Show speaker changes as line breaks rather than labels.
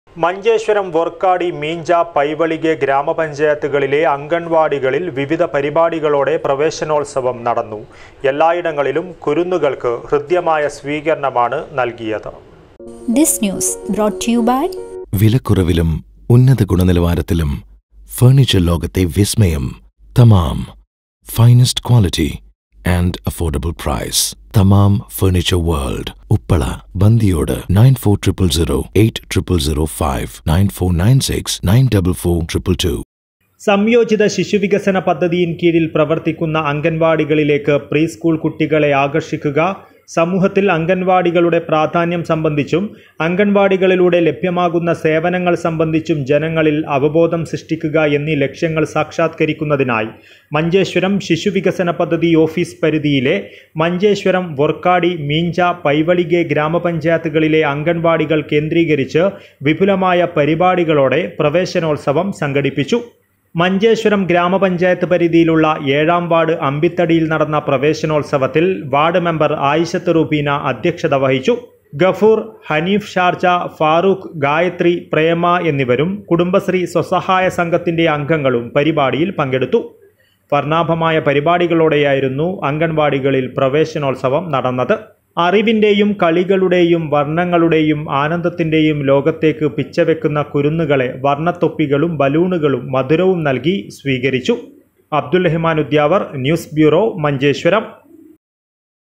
മഞ്ചേശ്വരം വർക്കാടി മീഞ്ച പൈവളികെ ഗ്രാമപഞ്ചായത്തുകളിലെ അംഗൻവാടികളിൽ വിവിധ പരിപാടികളോടെ പ്രവേശനോത്സവം നടന്നു എല്ലായിടങ്ങളിലും കുരുന്നുകൾക്ക് ഹൃദ്യമായ സ്വീകരണമാണ് നൽകിയത്
This news brought to you by
വിലക്കുറവിലും ഉന്നത ഗുണനിലവാരത്തിലും ഫർണിച്ചർ ലോകത്തെ വിസ്മയം Tamam finest quality and affordable price Tamam furniture world Uppala ബന്ദിയോട് nine four triple zero eight triple zero five nine four nine six nine double four triple two
സംയോജിത ശിശുവികസന പദ്ധതിയിൻ കീഴിൽ പ്രവർത്തിക്കുന്ന അംഗൻവാടികളിലേക്ക് pre school കുട്ടികളെ ആകർഷിക്കുക സമൂഹത്തിൽ അംഗൻവാടികളുടെ പ്രാധാന്യം സംബന്ധിച്ചും അംഗൻവാടികളിലൂടെ ലഭ്യമാകുന്ന സേവനങ്ങൾ സംബന്ധിച്ചും ജനങ്ങളിൽ അവബോധം സൃഷ്ടിക്കുക എന്നീ ലക്ഷ്യങ്ങൾ സാക്ഷാത്കരിക്കുന്നതിനായി മഞ്ചേശ്വരം ശിശുവികസന പദ്ധതി ഓഫീസ് പരിധിയിലെ മഞ്ചേശ്വരം വർക്കാടി മീഞ്ച പൈവളികെ ഗ്രാമപഞ്ചായത്തുകളിലെ അംഗൻവാടികൾ കേന്ദ്രീകരിച്ച് വിപുലമായ പരിപാടികളോടെ പ്രവേശനോത്സവം സംഘടിപ്പിച്ചു മഞ്ചേശ്വരം ഗ്രാമപഞ്ചായത്ത് പരിധിയിലുള്ള ഏഴാം വാർഡ് അമ്പിത്തടിയിൽ നടന്ന പ്രവേശനോത്സവത്തിൽ വാർഡ് മെമ്പർ ആയിഷത്ത് റുബീന അധ്യക്ഷത വഹിച്ചു ഗഫൂർ ഹനീഫ് ഷാർജ ഫാറൂഖ് ഗായത്രി പ്രേമ എന്നിവരും കുടുംബശ്രീ സ്വസഹായ സംഘത്തിന്റെ അംഗങ്ങളും പരിപാടിയിൽ പങ്കെടുത്തു വർണ്ണാഭമായ പരിപാടികളോടെയായിരുന്നു അംഗൻവാടികളിൽ പ്രവേശനോത്സവം നടന്നത് അറിവിൻ്റെയും കളികളുടെയും വർണ്ണങ്ങളുടെയും ആനന്ദത്തിൻ്റെയും ലോകത്തേക്ക് പിച്ചവെക്കുന്ന കുരുന്നുകളെ വർണ്ണത്തൊപ്പികളും ബലൂണുകളും മധുരവും നൽകി സ്വീകരിച്ചു അബ്ദുൽ റഹ്മാൻ ഉദ്യാവർ ന്യൂസ് ബ്യൂറോ മഞ്ചേശ്വരം